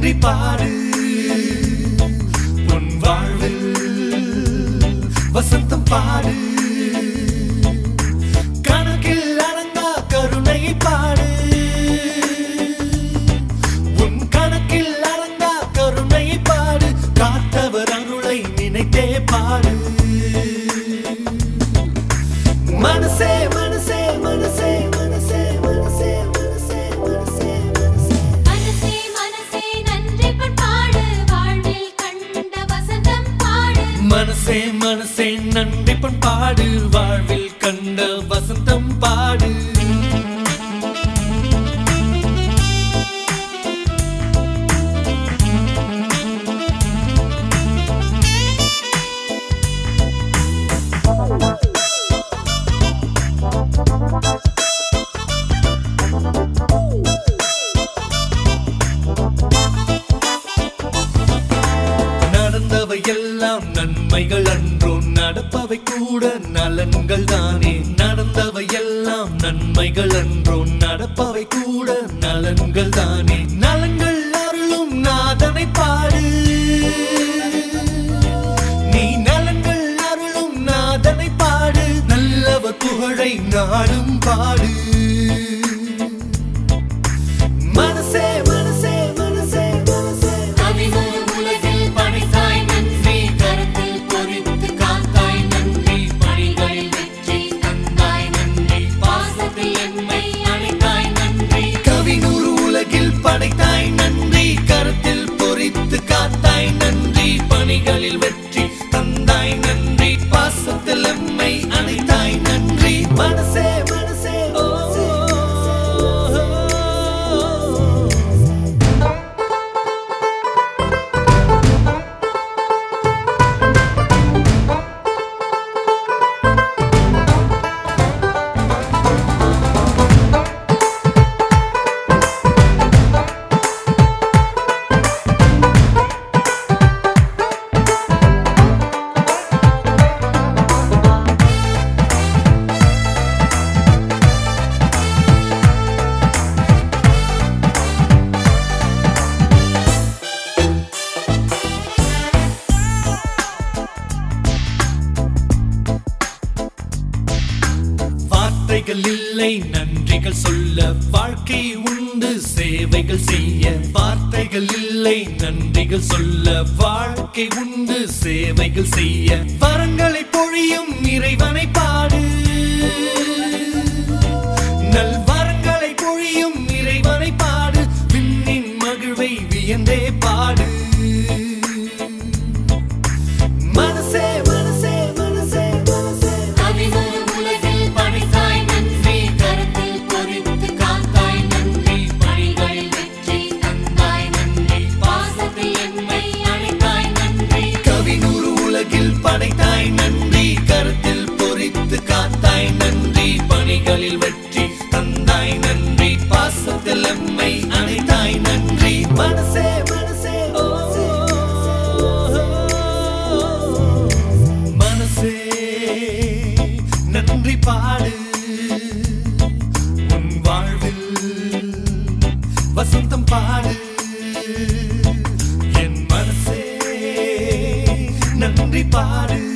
நன்றி பாடு உன் வாழ்வில் வசந்தம் பாடு கணக்கில் அடங்கா கருணை பாடு உன் கணக்கில் அடங்கா கருணை பாடு காத்தவர் அருளை நினைத்தே பாடு மனசே மனசே மனசே மனசே மனசே மனசே மனசே மனசே மனசே மனசே நன்றி பண்பாடு வாழ்வில் கண்ட வசந்தம் பாடு மனசே மனசே நன்றி பண்பாடு வாழ்வில் கண்ட வசந்தம் பாடு நடந்தவை எல்லாம் நன்மைகள் அன்றோ நடப்பவை கூட நலன்கள் தானே நடந்தவை எல்லாம் நன்மைகள் அன்றோ நடப்பவை கூட நலன்கள் தானே நலன்கள் அருளும் நாதனை பாடு நீ நலன்கள் அருளும் நாதனை பாடு நல்லவர் புகழை நாடும் பாடு மனசே மனசே மனசே மனசே கவிதொரு உலகில் படைத்தாய் நன்றி கருத்தில் பொறித்து காத்தாய் நன்றி பணிகளில் வெற்றி தந்தாய் நன்றி பாசத்தில் எம்மை அழைத்தாய் நன்றி கவினூறு உலகில் படைத்தாய் நன்றி கருத்தில் பொறித்து காத்தாய் நன்றி பணிகளில் வெற்றி தந்தாய் நன்றி பாசத்தில் எம்மை அணைத்தாய் நன்றி மனசே மனசே ஓ, வார்த்தைகள் இல்லை நன்றிகள் சொல்ல வாழ்க்கை உண்டு சேவைகள் செய்ய வார்த்தைகள் இல்லை நன்றிகள் சொல்ல வாழ்க்கை உண்டு சேவைகள் செய்ய வரங்களை பொழியும் இறைவனை பாடு நல் வரங்களை பொழியும் இறைவனை பாடு விண்ணின் மகிழ்வை வியந்தே பாடு மனசே மனசே மனசே மனசே கவிதொரு உலகில் படைத்தாய் நன்றி கருத்தில் பொறித்து காத்தாய் நன்றி பணிகளில் வெற்றி தந்தாய் நன்றி பாசத்தில் எம்மை அழைத்தாய் நன்றி கவினூறு உலகில் படைத்தாய் நன்றி கருத்தில் பொறித்து காத்தாய் நன்றி பணிகளில் வெற்றி தந்தாய் நன்றி பாசத்தில் எம்மை அணைத்தாய் நன்றி மனசே மனசே ஓ, மனசே நன்றி பாடு உன் வாழ்வில் வசந்தம் பாடு என் மனசே நன்றி பாடு